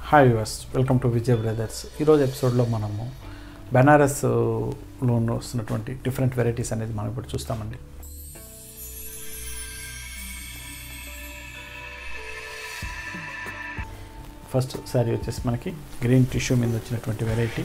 hi viewers welcome to Vijay brothers ఈరోజు ఎపిసోడ్లో మనము బెనారస్లో వస్తున్నటువంటి డిఫరెంట్ వెరైటీస్ అనేది మనం ఇప్పుడు చూస్తామండి ఫస్ట్ శారీ వచ్చేసి మనకి గ్రీన్ టిష్యూ మీద వచ్చినటువంటి వెరైటీ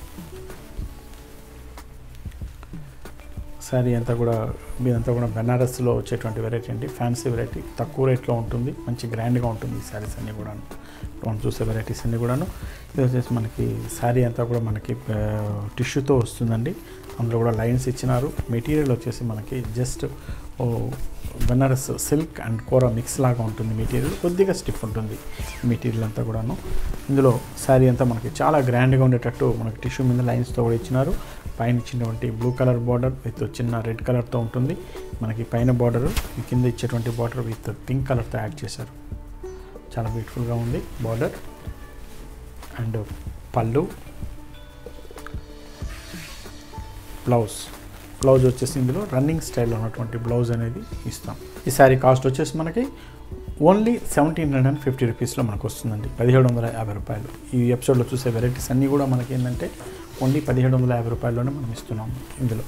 శారీ అంతా కూడా మీదంతా కూడా బెనారస్లో వచ్చేటువంటి వెరైటీ అండి ఫ్యాన్సీ వెరైటీ తక్కువ రేట్లో ఉంటుంది మంచి గ్రాండ్గా ఉంటుంది ఈ శారీస్ అన్నీ కూడా మనం చూసే వెరైటీస్ అన్నీ కూడాను ఇది వచ్చేసి మనకి శారీ అంతా కూడా మనకి టిష్యూతో వస్తుందండి అందులో కూడా లైన్స్ ఇచ్చినారు మెటీరియల్ వచ్చేసి మనకి జస్ట్ బెనారస్ సిల్క్ అండ్ కూర మిక్స్ లాగా ఉంటుంది మెటీరియల్ కొద్దిగా స్టిఫ్ ఉంటుంది మెటీరియల్ అంతా కూడాను ఇందులో శారీ అంతా మనకి చాలా గ్రాండ్గా ఉండేటట్టు మనకి టిష్యూ మీద లైన్స్తో కూడా ఇచ్చినారు పైన ఇచ్చినటువంటి బ్లూ కలర్ బార్డర్ విత్ చిన్న రెడ్ కలర్తో ఉంటుంది మనకి పైన బార్డర్ కింద ఇచ్చేటువంటి బార్డర్ విత్ పింక్ కలర్తో యాడ్ చేశారు చాలా బ్యూటిఫుల్గా ఉంది బార్డర్ అండ్ పళ్ళు బ్లౌజ్ బ్లౌజ్ వచ్చేసి ఇందులో రన్నింగ్ స్టైల్లో ఉన్నటువంటి బ్లౌజ్ అనేది ఇస్తాం ఈ శారీ కాస్ట్ వచ్చేసి మనకి only seventeen hundred and fifty రూపీస్లో మనకు వస్తుందండి పదిహేడు వందల యాభై రూపాయలు ఈ ఎపిసోడ్లో చూసే వెరైటీస్ అన్నీ కూడా మనకి ఏంటంటే ఓన్లీ పదిహేడు వందల యాభై రూపాయల్లోనే మనం ఇస్తున్నాం ఇందులో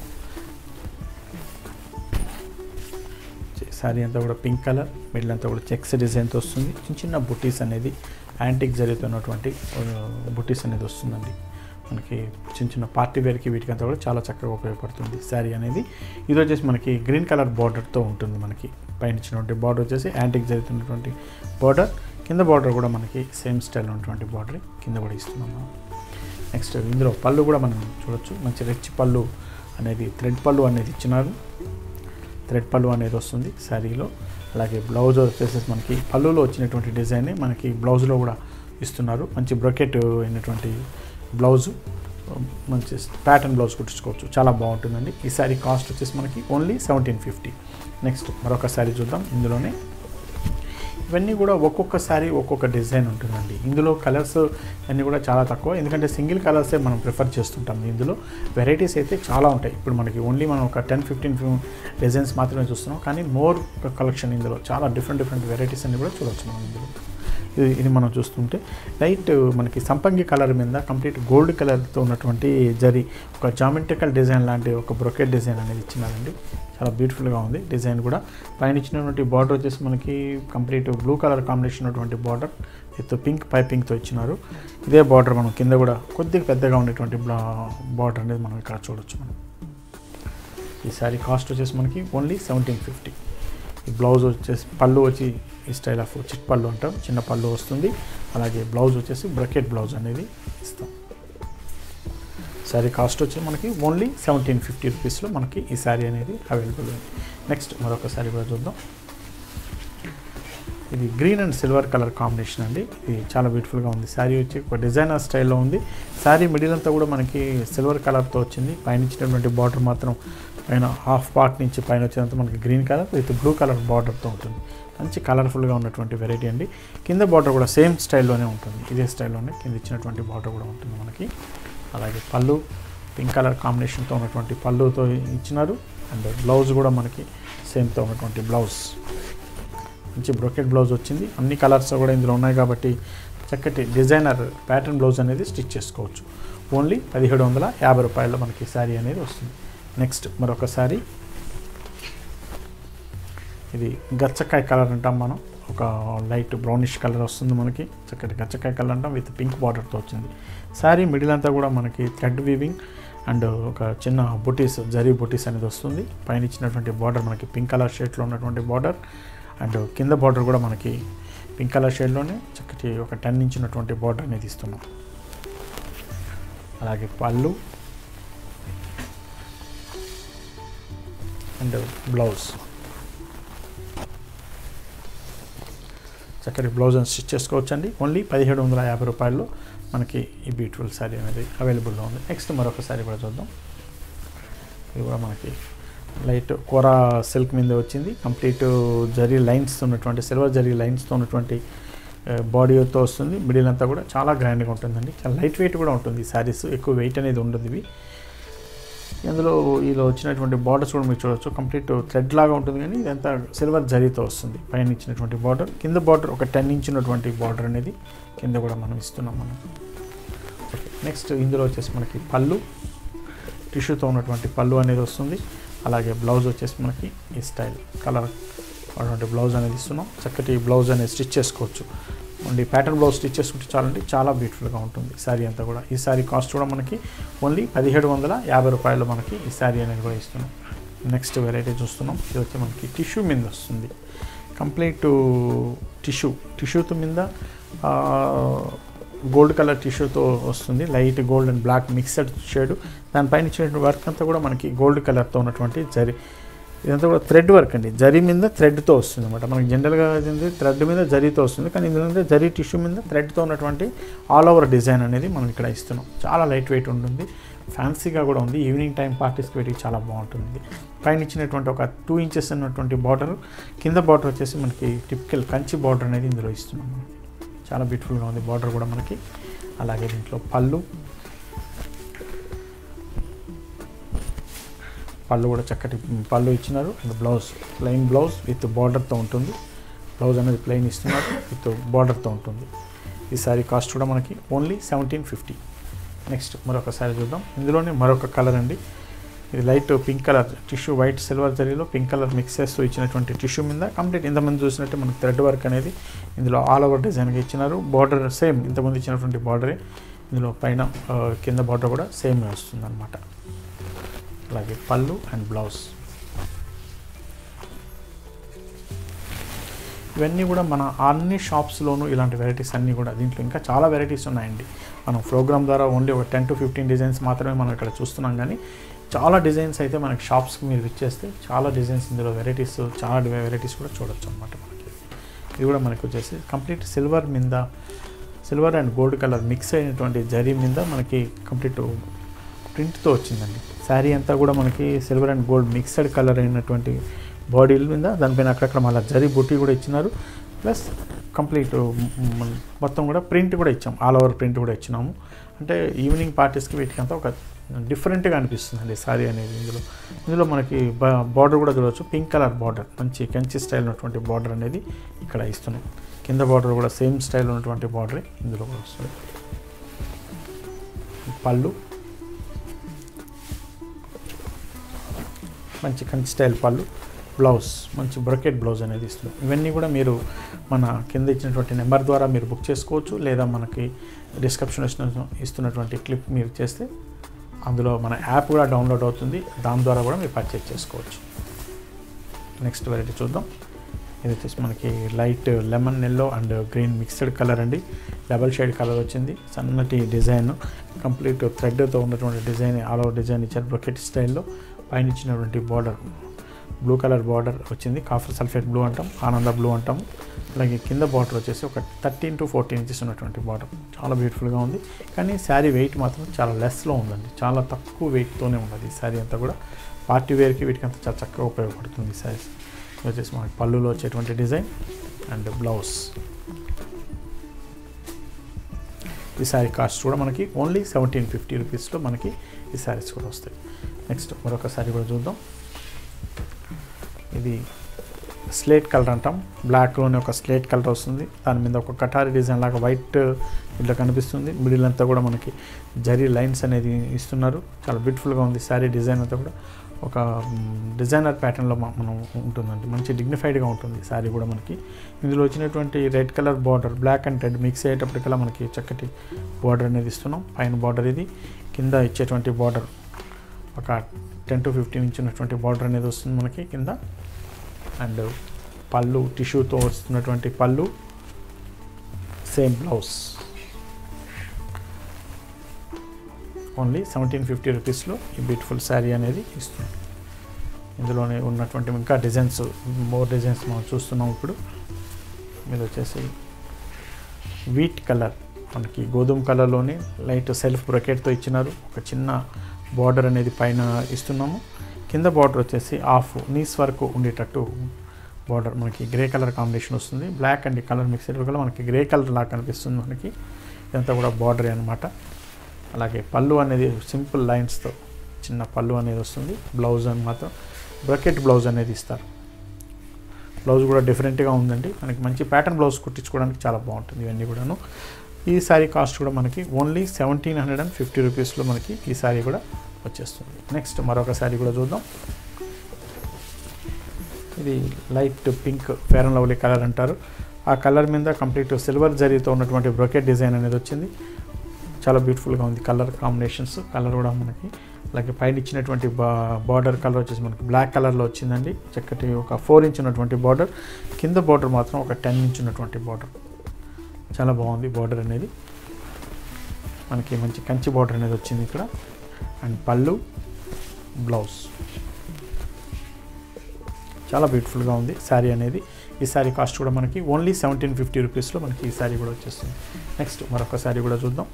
శారీ అంతా కూడా పింక్ కలర్ మిడిల్ అంతా కూడా చెక్స్ డిజైన్తో వస్తుంది చిన్న చిన్న బుటీస్ అనేది యాంటిక్ జరుగుతున్నటువంటి బుటీస్ అనేది వస్తుందండి మనకి చిన్న చిన్న పార్టీ వేర్కి వీటికంతా కూడా చాలా చక్కగా ఉపయోగపడుతుంది శారీ అనేది ఇది వచ్చేసి మనకి గ్రీన్ కలర్ బార్డర్తో ఉంటుంది మనకి పైన ఇచ్చినటువంటి బార్డర్ వచ్చేసి యాంటిక్ జరుగుతున్నటువంటి బార్డర్ కింద బార్డర్ కూడా మనకి సేమ్ స్టైల్ ఉన్నటువంటి బార్డర్ కింద కూడా ఇస్తున్నాం మనం నెక్స్ట్ ఇందులో పళ్ళు కూడా మనం చూడొచ్చు మంచి రిచ్ పళ్ళు అనేది థ్రెడ్ పళ్ళు అనేది ఇచ్చినారు థ్రెడ్ పళ్ళు అనేది వస్తుంది శారీలో అలాగే బ్లౌజ్ వచ్చేసి మనకి పళ్ళులో వచ్చినటువంటి డిజైన్ మనకి బ్లౌజ్లో కూడా ఇస్తున్నారు మంచి బ్రొకెట్ అయినటువంటి బ్లౌజు మంచి ప్యాటర్న్ బ్లౌజ్ కుట్టించుకోవచ్చు చాలా బాగుంటుందండి ఈ శారీ కాస్ట్ వచ్చేసి మనకి ఓన్లీ సెవెంటీన్ ఫిఫ్టీ నెక్స్ట్ మరొక శారీ చూద్దాం ఇందులోనే ఇవన్నీ కూడా ఒక్కొక్క శారీ ఒక్కొక్క డిజైన్ ఉంటుందండి ఇందులో కలర్స్ అన్నీ కూడా చాలా తక్కువ ఎందుకంటే సింగిల్ కలర్సే మనం ప్రిఫర్ చేస్తుంటాం ఇందులో వెరైటీస్ అయితే చాలా ఉంటాయి ఇప్పుడు మనకి ఓన్లీ మనం ఒక టెన్ ఫిఫ్టీన్ డిజైన్స్ మాత్రమే చూస్తున్నాం కానీ మోర్ కలెక్షన్ ఇందులో చాలా డిఫరెంట్ డిఫరెంట్ వెరైటీస్ అన్ని కూడా చూడవచ్చు మనం ఇందులో ఇది ఇది మనం చూస్తుంటే లైట్ మనకి సంపంగి కలర్ మీద కంప్లీట్ గోల్డ్ కలర్తో ఉన్నటువంటి జరి ఒక జామెట్రికల్ డిజైన్ లాంటి ఒక బ్రొకెట్ డిజైన్ అనేది ఇచ్చినారండి చాలా బ్యూటిఫుల్గా ఉంది డిజైన్ కూడా పైన ఇచ్చినటువంటి బార్డర్ వచ్చేసి మనకి కంప్లీట్ బ్లూ కలర్ కాంబినేషన్ ఉన్నటువంటి బార్డర్ విత్ పింక్ పైపింగ్తో ఇచ్చినారు ఇదే బార్డర్ మనం కింద కూడా కొద్దిగా పెద్దగా ఉండేటువంటి బార్డర్ అనేది మనం ఇక్కడ చూడొచ్చు మనం ఈ శారీ కాస్ట్ వచ్చేసి మనకి ఓన్లీ సెవెంటీన్ ఫిఫ్టీ ఈ బ్లౌజ్ వచ్చేసి పళ్ళు వచ్చి ఈ స్టైల్ ఆఫ్ చిట్ పళ్ళు అంటాం చిన్న పళ్ళు వస్తుంది అలాగే బ్లౌజ్ వచ్చేసి బ్రకెట్ బ్లౌజ్ అనేది ఇస్తాం శారీ కాస్ట్ వచ్చి మనకి ఓన్లీ సెవెంటీన్ ఫిఫ్టీ రూపీస్లో మనకి ఈ శారీ అనేది అవైలబుల్ ఉంది నెక్స్ట్ మరొక శారీ కూడా చూద్దాం ఇది green and silver colour combination అండి ఇది చాలా బ్యూటిఫుల్గా ఉంది శారీ వచ్చి ఒక డిజైనర్ స్టైల్లో ఉంది శారీ మిడిల్ అంతా కూడా మనకి సిల్వర్ కలర్తో వచ్చింది పైన ఇచ్చినటువంటి బార్డర్ మాత్రం పైన హాఫ్ పార్ట్ నుంచి పైన వచ్చినంత మనకి green colour with blue colour బార్డర్తో ఉంటుంది మంచి కలర్ఫుల్గా ఉన్నటువంటి వెరైటీ అండి కింద బార్డర్ కూడా సేమ్ స్టైల్లోనే ఉంటుంది ఇదే స్టైల్లోనే కింద ఇచ్చినటువంటి బార్డర్ కూడా ఉంటుంది మనకి అలాగే పళ్ళు పింక్ కలర్ కాంబినేషన్తో ఉన్నటువంటి పళ్ళుతో ఇచ్చినారు అండ్ బ్లౌజ్ కూడా మనకి సేమ్తో ఉన్నటువంటి బ్లౌజ్ మంచి బ్రొకెట్ బ్లౌజ్ వచ్చింది అన్ని కలర్స్ కూడా ఇందులో ఉన్నాయి కాబట్టి చక్కటి డిజైనర్ ప్యాటర్న్ బ్లౌజ్ అనేది స్టిచ్ చేసుకోవచ్చు ఓన్లీ పదిహేడు వందల యాభై రూపాయల్లో మనకి శారీ అనేది వస్తుంది నెక్స్ట్ మరొక శారీ ఇది గచ్చకాయ కలర్ అంటాం మనం ఒక లైట్ బ్రౌనిష్ కలర్ వస్తుంది మనకి చక్కటి గచ్చకాయ కలర్ అంటాం విత్ పింక్ బార్డర్తో వచ్చింది శారీ మిడిల్ అంతా కూడా మనకి థ్రెడ్ వీవింగ్ అండ్ ఒక చిన్న బుటీస్ జరీ బుటీస్ అనేది వస్తుంది పైన ఇచ్చినటువంటి బార్డర్ మనకి పింక్ కలర్ షేడ్లో ఉన్నటువంటి బార్డర్ అండ్ కింద బార్డర్ కూడా మనకి పింక్ కలర్ షేడ్లోనే చక్కటి ఒక టెన్ ఇంచ్ ఉన్నటువంటి బార్డర్ అనేది ఇస్తున్నాం అలాగే పళ్ళు అండ్ బ్లౌజ్ చక్కటి బ్లౌజ్ అని స్టిచ్ చేసుకోవచ్చు అండి ఓన్లీ పదిహేడు వందల యాభై రూపాయల్లో మనకి ఈ బ్యూటిఫుల్ శారీ అనేది అవైలబుల్లో ఉంది నెక్స్ట్ మరొక శారీ కూడా చూద్దాం ఇది కూడా మనకి లైట్ కూర సిల్క్ మీద వచ్చింది కంప్లీట్ జరీ లైన్స్ ఉన్నటువంటి సిల్వర్ జరీ లైన్స్తో ఉన్నటువంటి బాడీతో వస్తుంది మిడిల్ అంతా కూడా చాలా గ్రాండ్గా ఉంటుందండి చాలా లైట్ వెయిట్ కూడా ఉంటుంది ఈ శారీస్ ఎక్కువ వెయిట్ అనేది ఉండదు ఇవి ఇందులో ఇలా వచ్చినటువంటి బార్డర్స్ కూడా మీరు చూడొచ్చు కంప్లీట్ థ్రెడ్ లాగా ఉంటుంది కానీ ఇదంతా సిల్వర్ జరీతో వస్తుంది పైన ఇచ్చినటువంటి బార్డర్ కింద బార్డర్ ఒక టెన్ ఇంచ్ ఉన్నటువంటి బార్డర్ అనేది కింద కూడా మనం ఇస్తున్నాం మనం ఓకే నెక్స్ట్ ఇందులో వచ్చేసి మనకి పళ్ళు టిష్యూతో ఉన్నటువంటి పళ్ళు అనేది వస్తుంది అలాగే బ్లౌజ్ వచ్చేసి మనకి ఈ స్టైల్ కలర్ అటువంటి బ్లౌజ్ అనేది ఇస్తున్నాం చక్కటి బ్లౌజ్ అనేది స్టిచ్ చేసుకోవచ్చు ఓన్లీ ప్యాటర్న్ బ్లౌజ్ స్టిచ్ చేసుకుంటే చాలండి చాలా బ్యూటిఫుల్గా ఉంటుంది శారీ అంతా కూడా ఈ శారీ కాస్ట్ కూడా మనకి ఓన్లీ పదిహేడు వందల యాభై రూపాయలు మనకి ఈ శారీ అనేది కూడా ఇస్తున్నాం నెక్స్ట్ వెరైటీ చూస్తున్నాం ఇది వచ్చి మనకి టిష్యూ మీద వస్తుంది కంప్లీట్ టిష్యూ టిష్యూతో మీద గోల్డ్ కలర్ టిష్యూతో వస్తుంది light gold and black mixed shade దానిపైన ఇచ్చినటువంటి వర్క్ అంతా కూడా మనకి గోల్డ్ కలర్తో ఉన్నటువంటి జరి ఇదంతా కూడా థ్రెడ్ వర్క్ అండి జరీ మీద థ్రెడ్తో వస్తుంది అనమాట మనకి జనరల్గా ఏంటి థ్రెడ్ మీద జరీతో వస్తుంది కానీ ఇందులో ఏంటంటే జరీ టిష్యూ మీద థ్రెడ్తో ఉన్నటువంటి ఆల్ ఓవర్ డిజైన్ అనేది మనం ఇక్కడ ఇస్తున్నాం చాలా లైట్ వెయిట్ ఉంటుంది ఫ్యాన్సీగా కూడా ఉంది ఈవినింగ్ టైం పార్టీస్కి వీటికి చాలా బాగుంటుంది పైన ఇచ్చినటువంటి ఒక టూ ఇంచెస్ ఉన్నటువంటి బార్డర్ కింద బార్డర్ వచ్చేసి మనకి టిపికల్ కంచి బార్డర్ అనేది ఇందులో ఇస్తున్నాం మనం చాలా బ్యూటిఫుల్గా ఉంది బార్డర్ కూడా మనకి అలాగే దీంట్లో పళ్ళు పళ్ళు కూడా చక్కటి పళ్ళు ఇచ్చినారు and blouse plain blouse with బార్డర్తో ఉంటుంది బ్లౌజ్ అనేది ప్లెయిన్ ఇస్తున్నారు విత్ బార్డర్తో ఉంటుంది ఈ సారీ కాస్ట్ కూడా మనకి ఓన్లీ సెవెంటీన్ ఫిఫ్టీ నెక్స్ట్ మరొక సారీ చూద్దాం ఇందులోనే మరొక కలర్ అండి ఇది light pink colour tissue white silver జరీలో పింక్ కలర్ మిక్స్ చేస్తూ ఇచ్చినటువంటి టిష్యూ మీద కంప్లీట్ ఇంతమంది చూసినట్టు మనకి థ్రెడ్ వర్క్ అనేది ఇందులో ఆల్ ఓవర్ డిజైన్గా ఇచ్చినారు బార్డర్ సేమ్ ఇంతకుముందు ఇచ్చినటువంటి బార్డరే ఇందులో పైన ఆ, కింద బార్డర్ కూడా సేమ్ వస్తుంది అనమాట అలాగే పళ్ళు అండ్ బ్లౌజ్ ఇవన్నీ కూడా మన అన్ని షాప్స్లోనూ ఇలాంటి వెరైటీస్ అన్నీ కూడా దీంట్లో ఇంకా చాలా వెరైటీస్ ఉన్నాయండి మనం ప్రోగ్రామ్ ద్వారా ఓన్లీ ఒక టెన్ టు ఫిఫ్టీన్ డిజైన్స్ మాత్రమే మనం ఇక్కడ చూస్తున్నాం కానీ చాలా డిజైన్స్ అయితే మనకి షాప్స్కి మీరు ఇచ్చేస్తే చాలా డిజైన్స్ ఇందులో వెరైటీస్ చాలా వెరైటీస్ కూడా చూడొచ్చు అనమాట మనకి ఇది కూడా మనకి వచ్చేసి కంప్లీట్ సిల్వర్ మీద silver and gold colour mix అయినటువంటి జరీ మీద మనకి కంప్లీట్ ప్రింట్తో వచ్చిందండి శారీ అంతా కూడా మనకి silver and gold mixed colour అయినటువంటి బాడీల మీద దానిపైన అక్కడక్కడ మళ్ళీ జరీ బుట్టి కూడా ఇచ్చినారు ప్లస్ కంప్లీట్ మ్, మొత్తం కూడా ప్రింట్ కూడా ఇచ్చాం ఆల్ ఓవర్ ప్రింట్ కూడా ఇచ్చినాము అంటే ఈవినింగ్ పార్టీస్కి వీటికంతా ఒక డిఫరెంట్గా అనిపిస్తుందండి శారీ అనేది ఇందులో ఇందులో మనకి బార్డర్ కూడా చూడవచ్చు పింక్ కలర్ బార్డర్ మంచి కంచి స్టైల్ ఉన్నటువంటి బార్డర్ అనేది ఇక్కడ ఇస్తున్నాం కింద బార్డర్ కూడా సేమ్ స్టైల్ ఉన్నటువంటి బార్డరే ఇందులో కూడా వస్తుంది పళ్ళు మంచి కంచి స్టైల్ పళ్ళు బ్లౌజ్ మంచి బ్రొకెట్ బ్లౌజ్ అనేది ఇస్తున్నాం ఇవన్నీ కూడా మీరు మన కింద ఇచ్చినటువంటి నెంబర్ ద్వారా మీరు బుక్ చేసుకోవచ్చు లేదా మనకి డిస్క్రిప్షన్ ఇస్తున్నటువంటి క్లిప్ మీరు చేస్తే అందులో మన యాప్ కూడా డౌన్లోడ్ అవుతుంది దాని ద్వారా కూడా మీరు పర్చేజ్ చేసుకోవచ్చు నెక్స్ట్ వెరైటీ చూద్దాం ఇది వచ్చేసి మనకి light lemon yellow and green mixed colour అండి డబల్ షేడ్ కలర్ వచ్చింది సన్నటి డిజైన్ కంప్లీట్ థ్రెడ్తో ఉన్నటువంటి డిజైన్ ఆల్ ఓవర్ డిజైన్ ఇచ్చారు బ్రొకెట్ స్టైల్లో పైన ఇచ్చినటువంటి బార్డర్ బ్లూ కలర్ బార్డర్ వచ్చింది కాఫర్ సల్ఫేట్ బ్లూ అంటాం ఆనంద బ్లూ అంటాం అలాగే కింద బార్డర్ వచ్చేసి ఒక థర్టీన్ టు ఫోర్టీన్ ఇంచెస్ ఉన్నటువంటి బార్డర్ చాలా బ్యూటిఫుల్గా ఉంది కానీ శారీ వెయిట్ మాత్రం చాలా లెస్లో ఉందండి చాలా తక్కువ వెయిట్తోనే ఉన్నది ఈ శారీ అంతా కూడా పార్టీ వేర్కి వీటికి అంతా చాలా చక్కగా ఉపయోగపడుతుంది ఈ శారీస్ ఇది వచ్చేసి మనకి పళ్ళులో వచ్చేటువంటి డిజైన్ అండ్ బ్లౌజ్ ఈ శారీ కాస్ట్ కూడా మనకి ఓన్లీ సెవెంటీన్ ఫిఫ్టీ రూపీస్లో మనకి ఈ శారీస్ కూడా వస్తాయి నెక్స్ట్ మరొక శారీ కూడా చూద్దాం ఇది స్లేట్ కలర్ అంటాం బ్లాక్లోనే ఒక స్లేట్ కలర్ వస్తుంది దాని మీద ఒక కటారి డిజైన్ లాగా వైట్ ఇట్లా కనిపిస్తుంది మిడిల్ అంతా కూడా మనకి జరీ లైన్స్ అనేది ఇస్తున్నారు చాలా బ్యూటిఫుల్గా ఉంది శారీ డిజైన్ అంతా కూడా ఒక డిజైనర్ ప్యాటర్న్లో మనం ఉంటుందండి మంచి డిగ్నిఫైడ్గా ఉంటుంది శారీ కూడా మనకి ఇందులో వచ్చినటువంటి red colour border black and red mix అయ్యేటప్పటికల్లా మనకి చక్కటి బార్డర్ అనేది ఇస్తున్నాం పైన బార్డర్ ఇది కింద ఇచ్చేటువంటి బార్డర్ ఒక టెన్ టు ఫిఫ్టీన్ ఇంచ్ ఉన్నటువంటి బార్డర్ అనేది వస్తుంది మనకి కింద అండ్ పళ్ళు టిష్యూతో వస్తున్నటువంటి పళ్ళు same blouse only seventeen fifty రూపీస్లో ఈ బ్యూటిఫుల్ శారీ అనేది ఇస్తుంది ఇందులోనే ఉన్నటువంటి ఇంకా డిజైన్స్ మోర్ డిజైన్స్ మనం చూస్తున్నాం ఇప్పుడు మీరు వచ్చేసి వీట్ కలర్ మనకి గోధుమ కలర్లోనే లైట్ సెల్ఫ్ బ్రొకెట్తో ఇచ్చినారు ఒక చిన్న బార్డర్ అనేది పైన ఇస్తున్నాము కింద బార్డర్ వచ్చేసి ఆఫ్ నీస్ వరకు ఉండేటట్టు బార్డర్ మనకి గ్రే కలర్ కాంబినేషన్ వస్తుంది బ్లాక్ అండ్ కలర్ మిక్స్ కూడా మనకి గ్రే కలర్ లాగా కనిపిస్తుంది మనకి ఇదంతా కూడా బార్డరే అనమాట అలాగే పళ్ళు అనేది సింపుల్ లైన్స్తో చిన్న పళ్ళు అనేది వస్తుంది బ్లౌజ్ అని మాత్రం బ్రకెట్ బ్లౌజ్ అనేది ఇస్తారు బ్లౌజ్ కూడా డిఫరెంట్గా ఉందండి మనకి మంచి ప్యాటర్న్ బ్లౌజ్ కుట్టించుకోవడానికి చాలా బాగుంటుంది ఇవన్నీ కూడాను ఈ శారీ కాస్ట్ కూడా మనకి only seventeen hundred and fifty రూపీస్లో మనకి ఈ శారీ కూడా వచ్చేస్తుంది నెక్స్ట్ మరొక శారీ కూడా చూద్దాం ఇది light pink fair and lovely colour అంటారు ఆ కలర్ మీద కంప్లీట్ సిల్వర్ జరీతో ఉన్నటువంటి బ్రొకెట్ డిజైన్ అనేది వచ్చింది చాలా బ్యూటిఫుల్గా ఉంది కలర్ కాంబినేషన్స్ కలర్ కూడా మనకి అలాగే పైన ఇచ్చినటువంటి బా బార్డర్ కలర్ వచ్చేసి మనకి బ్లాక్ కలర్లో వచ్చిందండి చక్కటి ఒక ఫోర్ ఇంచ్ ఉన్నటువంటి బార్డర్ కింద బార్డర్ మాత్రం ఒక టెన్ ఇంచ్ ఉన్నటువంటి బార్డర్ చాలా బాగుంది బార్డర్ అనేది మనకి మంచి కంచి బార్డర్ అనేది వచ్చింది ఇక్కడ అండ్ పళ్ళు బ్లౌజ్ చాలా బ్యూటిఫుల్గా ఉంది శారీ అనేది ఈ శారీ కాస్ట్ కూడా మనకి ఓన్లీ సెవెంటీన్ ఫిఫ్టీ రూపీస్లో మనకి ఈ శారీ కూడా వచ్చేస్తుంది నెక్స్ట్ మరొక శారీ కూడా చూద్దాం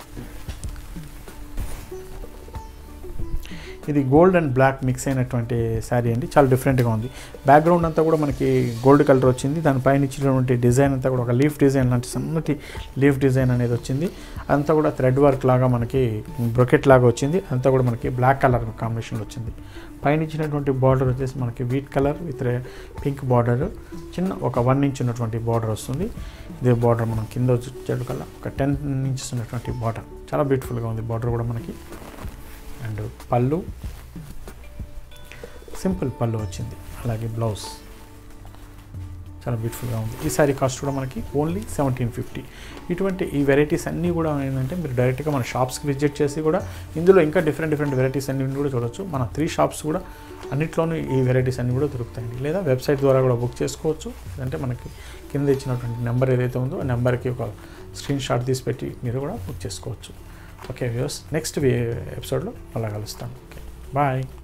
ఇది గోల్డ్ అండ్ బ్లాక్ మిక్స్ అయినటువంటి శారీ అండి చాలా డిఫరెంట్గా ఉంది బ్యాక్గ్రౌండ్ అంతా కూడా మనకి గోల్డ్ కలర్ వచ్చింది దానిపైన ఇచ్చినటువంటి డిజైన్ అంతా కూడా ఒక లీఫ్ డిజైన్ లాంటి సన్నటి లీఫ్ డిజైన్ అనేది వచ్చింది అంతా కూడా థ్రెడ్ వర్క్ లాగా మనకి బ్రొకెట్ లాగా వచ్చింది అంతా కూడా మనకి బ్లాక్ కలర్ కాంబినేషన్లో వచ్చింది పైన ఇచ్చినటువంటి బార్డర్ వచ్చేసి మనకి wheat colour with pink border చిన్న ఒక వన్ ఇంచ్ ఉన్నటువంటి బార్డర్ వస్తుంది ఇదే బార్డర్ మనం కింద వచ్చేటట్టు కల్లా ఒక టెన్ ఇంచెస్ ఉన్నటువంటి బార్డర్ చాలా బ్యూటిఫుల్గా ఉంది బార్డర్ కూడా మనకి అండ్ పళ్ళు సింపుల్ పళ్ళు వచ్చింది అలాగే బ్లౌజ్ చాలా బ్యూటిఫుల్గా ఉంది ఈ సారీ కాస్ట్ కూడా మనకి ఓన్లీ సెవెంటీన్ ఫిఫ్టీ ఇటువంటి ఈ వెరైటీస్ అన్నీ కూడా ఏంటంటే మీరు డైరెక్ట్గా మన షాప్స్కి విజిట్ చేసి కూడా ఇందులో ఇంకా డిఫరెంట్ డిఫరెంట్ వెరైటీస్ అన్ని కూడా చూడొచ్చు మన త్రీ షాప్స్ కూడా అన్నిట్లోనూ ఈ వెరైటీస్ అన్నీ కూడా దొరుకుతాయండి లేదా వెబ్సైట్ ద్వారా కూడా బుక్ చేసుకోవచ్చు లేదంటే మనకి కింద ఇచ్చినటువంటి నెంబర్ ఏదైతే ఉందో ఆ నెంబర్కి ఒక స్క్రీన్ షాట్ తీసి పెట్టి మీరు కూడా బుక్ చేసుకోవచ్చు ఓకే వ్యూస్ నెక్స్ట్ ఎపిసోడ్లో మళ్ళీ కలుస్తాను ఓకే బాయ్